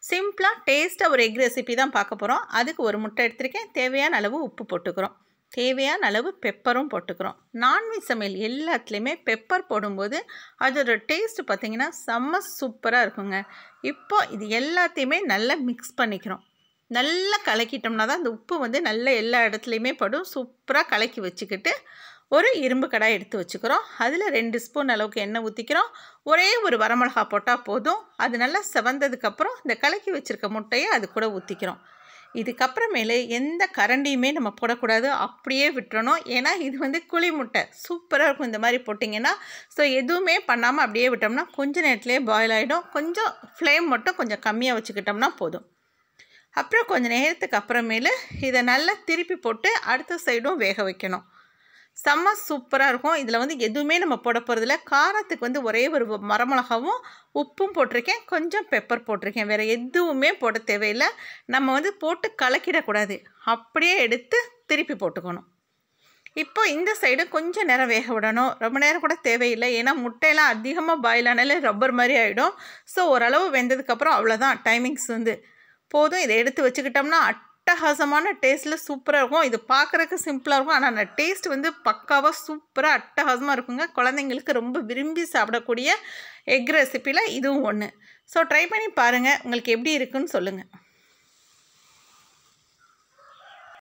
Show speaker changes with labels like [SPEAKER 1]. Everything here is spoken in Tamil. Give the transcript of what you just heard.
[SPEAKER 1] சிம்பிளாக டேஸ்ட்டாக ஒரு எக் ரெசிபி தான் பார்க்க போகிறோம் அதுக்கு ஒரு முட்டை எடுத்திருக்கேன் தேவையான அளவு உப்பு போட்டுக்கிறோம் தேவையான அளவு பெப்பரும் போட்டுக்கிறோம் நான்வெஜ் சமையல் எல்லாத்துலேயுமே பெப்பர் போடும்போது அதோட டேஸ்ட் பார்த்திங்கன்னா செம்ம சூப்பராக இருக்குங்க இப்போ இது எல்லாத்தையுமே நல்லா மிக்ஸ் பண்ணிக்கிறோம் நல்லா கலக்கிட்டோம்னா தான் அந்த உப்பு வந்து நல்லா எல்லா இடத்துலையுமே படும் சூப்பராக கலக்கி வச்சுக்கிட்டு ஒரு இரும்பு கடாய் எடுத்து வச்சுக்கிறோம் அதில் ரெண்டு ஸ்பூன் அளவுக்கு எண்ணெய் ஊற்றிக்கிறோம் ஒரே ஒரு வரமிளகா போட்டால் போதும் அது நல்லா செவந்ததுக்கப்புறம் இந்த கலக்கி வச்சுருக்க முட்டையை அது கூட ஊற்றிக்கிறோம் இதுக்கப்புறமேலு எந்த கரண்டியுமே நம்ம போடக்கூடாது அப்படியே விட்டுறணும் ஏன்னா இது வந்து குழி முட்டை சூப்பராக இருக்கும் இந்த மாதிரி போட்டிங்கன்னா ஸோ எதுவுமே பண்ணாமல் அப்படியே விட்டோம்னா கொஞ்ச நேரத்துலேயே பாயில் ஆகிடும் கொஞ்சம் ஃப்ளேம் மட்டும் கொஞ்சம் கம்மியாக வச்சுக்கிட்டோம்னா போதும் அப்புறம் கொஞ்சம் நேரத்துக்கு அப்புறமேலு இதை நல்லா திருப்பி போட்டு அடுத்த சைடும் வேக வைக்கணும் செம்ம சூப்பராக இருக்கும் இதில் வந்து எதுவுமே நம்ம போட போகிறதில்ல காரத்துக்கு வந்து ஒரே ஒரு மரமிளகாவும் உப்பும் போட்டிருக்கேன் கொஞ்சம் பெப்பர் போட்டிருக்கேன் வேறு எதுவுமே போட தேவையில்லை நம்ம வந்து போட்டு கலக்கிடக்கூடாது அப்படியே எடுத்து திருப்பி போட்டுக்கணும் இப்போ இந்த சைடு கொஞ்சம் நேரம் வேக விடணும் ரொம்ப நேரம் கூட தேவையில்லை ஏன்னா முட்டையெல்லாம் அதிகமாக பாயில் ஆனாலே ரப்பர் மாதிரி ஆகிடும் ஸோ ஓரளவு வெந்ததுக்கப்புறம் அவ்வளோதான் டைமிங்ஸ் வந்து போதும் இதை எடுத்து வச்சுக்கிட்டோம்னா அட்டகாசமான டேஸ்ட்டில் சூப்பராக இருக்கும் இது பார்க்குறதுக்கு சிம்பிளாக இருக்கும் ஆனால் அந்த டேஸ்ட் வந்து பக்காவாக சூப்பராக அட்டகாசமாக இருக்குங்க குழந்தைங்களுக்கு ரொம்ப விரும்பி சாப்பிடக்கூடிய எக் ரெசிப்பியில் இதுவும் ஒன்று ஸோ ட்ரை பண்ணி பாருங்கள் உங்களுக்கு எப்படி இருக்குன்னு சொல்லுங்கள்